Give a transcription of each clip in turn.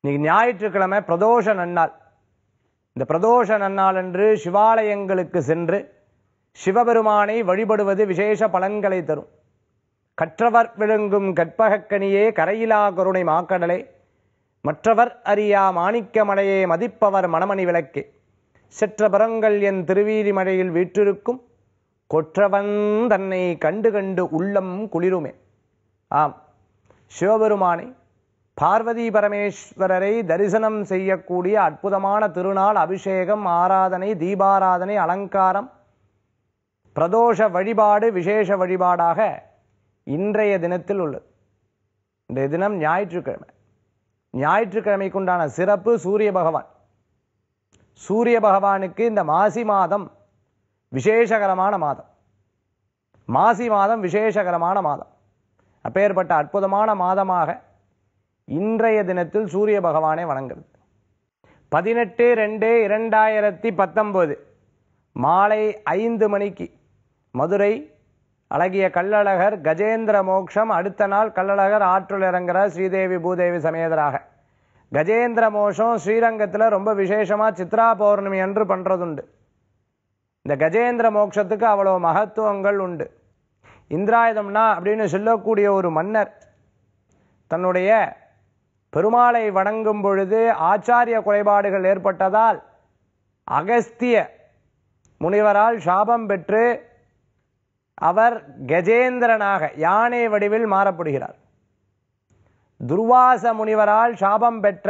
இன்னைக்கு ஞாயிற்றுக்கிழமை பிரதோஷ நன்னாள் இந்த பிரதோஷ நன்னாள் அன்று சிவாலயங்களுக்கு சென்று சிவபெருமானை வழிபடுவது விசேஷ பலன்களை தரும் கற்றவர் விழுங்கும் கற்பகக்கனியே கரையிலா கருணை மாக்கடலே மற்றவர் அறியா மாணிக்கமலையே மதிப்பவர் மணமணி விளக்கே செற்ற புறங்கள் என் திருவீதிமழையில் வீற்றிருக்கும் கொற்றவன் தன்னை கண்டு கண்டு உள்ளம் குளிருமே ஆம் சிவபெருமானை பார்வதி பரமேஸ்வரரை தரிசனம் செய்யக்கூடிய அற்புதமான திருநாள் அபிஷேகம் ஆராதனை தீபாராதனை அலங்காரம் பிரதோஷ வழிபாடு விசேஷ வழிபாடாக இன்றைய தினத்தில் உள்ளது இன்றைய தினம் ஞாயிற்றுக்கிழமை ஞாயிற்றுக்கிழமைக்குண்டான சிறப்பு சூரிய பகவான் சூரிய பகவானுக்கு இந்த மாசி மாதம் விசேஷகரமான மாதம் மாசி மாதம் விசேஷகரமான மாதம் அப்பேற்பட்ட அற்புதமான மாதமாக இன்றைய தினத்தில் சூரிய பகவானை வணங்குறது பதினெட்டு ரெண்டு இரண்டாயிரத்தி பத்தொன்பது மாலை ஐந்து மணிக்கு மதுரை அழகிய கள்ளழகர் கஜேந்திர மோக்ஷம் அடுத்த நாள் கள்ளழகர் ஆற்றுல இறங்குறார் ஸ்ரீதேவி பூதேவி சமேதராக கஜேந்திர மோஷம் ஸ்ரீரங்கத்தில் ரொம்ப விசேஷமா சித்ரா பௌர்ணமி அன்று பண்றதுண்டு இந்த கஜேந்திர மோட்சத்துக்கு அவ்வளோ மகத்துவங்கள் உண்டு இந்திராயுதம்னா அப்படின்னு சொல்லக்கூடிய ஒரு மன்னர் தன்னுடைய பெருமாளை வணங்கும் பொழுது ஆச்சாரிய குறைபாடுகள் ஏற்பட்டதால் அகஸ்திய முனிவரால் சாபம் பெற்று அவர் கஜேந்திரனாக யானை வடிவில் மாறப்படுகிறார் துர்வாச முனிவரால் சாபம் பெற்ற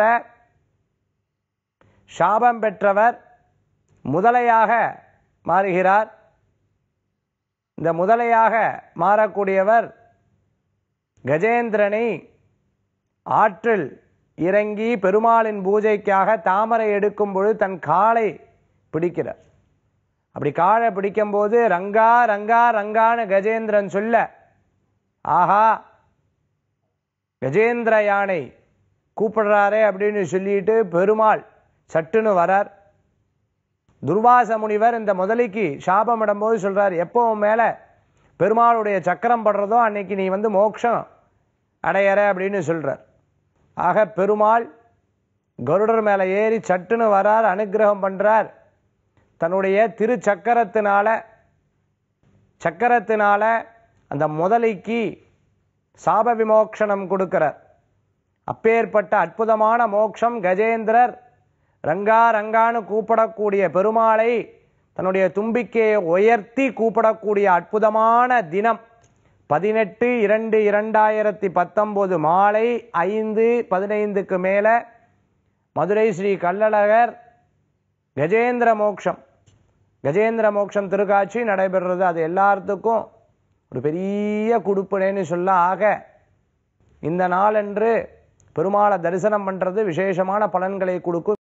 சாபம் பெற்றவர் முதலையாக மாறுகிறார் இந்த முதலையாக மாறக்கூடியவர் கஜேந்திரனை ஆற்றில் இறங்கி பெருமாளின் பூஜைக்காக தாமரை எடுக்கும் பொழுது தன் காலை பிடிக்கிறார் அப்படி காலை பிடிக்கும்போது ரங்கா ரங்கா ரங்கான்னு கஜேந்திரன் சொல்ல ஆஹா கஜேந்திர யானை கூப்பிடுறாரே அப்படின்னு சொல்லிட்டு பெருமாள் சட்டுன்னு வரார் துர்வாச முனிவர் இந்த முதலைக்கு சாபம் இடும்போது சொல்றார் எப்போ உன் மேல பெருமாளுடைய சக்கரம் படுறதோ அன்னைக்கு நீ வந்து மோட்சம் அடையற அப்படின்னு சொல்றார் ஆக பெருமாள் கருடர் மேலே ஏறி சட்டுன்னு வரார் அனுக்கிரகம் பண்றார் தன்னுடைய திரு சக்கரத்தினால சக்கரத்தினால அந்த முதலைக்கு சாப விமோக்ஷனம் கொடுக்கிறார் அப்பேற்பட்ட அற்புதமான மோட்சம் கஜேந்திரர் ரங்கா ரங்கான்னு கூப்பிடக்கூடிய பெருமாளை தன்னுடைய தும்பிக்கையை உயர்த்தி கூப்பிடக்கூடிய அற்புதமான தினம் பதினெட்டு இரண்டு இரண்டாயிரத்தி பத்தொம்போது மாலை ஐந்து பதினைந்துக்கு மேலே மதுரை ஸ்ரீ கள்ளழகர் கஜேந்திர மோக்ஷம் கஜேந்திர மோக்ஷம் திருக்காட்சி நடைபெறுறது அது எல்லாத்துக்கும் ஒரு பெரிய குடுப்பினைன்னு சொல்ல ஆக இந்த நாளன்று பெருமாளை தரிசனம் பண்ணுறது விசேஷமான பலன்களை கொடுக்கும்